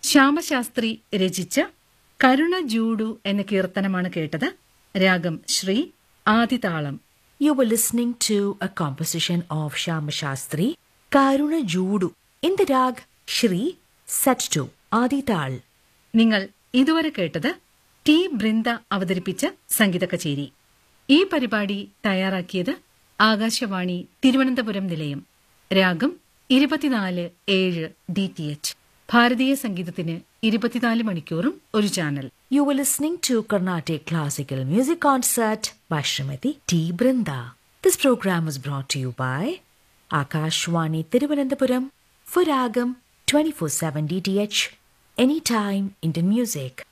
ശ്യാമശാസ്ത്രി രചിച്ച കരുണ ജൂഡു എന്ന കീർത്തനമാണ് കേട്ടത് രാഗം Shri ആദിതാളം You were listening to a composition of Shama Shastri, Karuna Judu, in the rag Shri set to Adi Tal. നിങ്ങൾ ഇതുവരെ കേട്ടത് ടി ബൃന്ദ അവതരിപ്പിച്ച സംഗീത കച്ചേരി ഈ പരിപാടി തയ്യാറാക്കിയത് ആകാശവാണി തിരുവനന്തപുരം നിലയം രാഗം ഇരുപത്തിനാല് ഏഴ് ഡി ടി എച്ച് ഭാരതീയ സംഗീതത്തിന് ഇരുപത്തിനാല് മണിക്കൂറും ഒരു channel You were listening to Carnatic Classical Music Concert by Srimati T. Brinda. This program was brought to you by Akashwani Tiruvananthapuram for Ragam 24-7 DTH, anytime Indian music.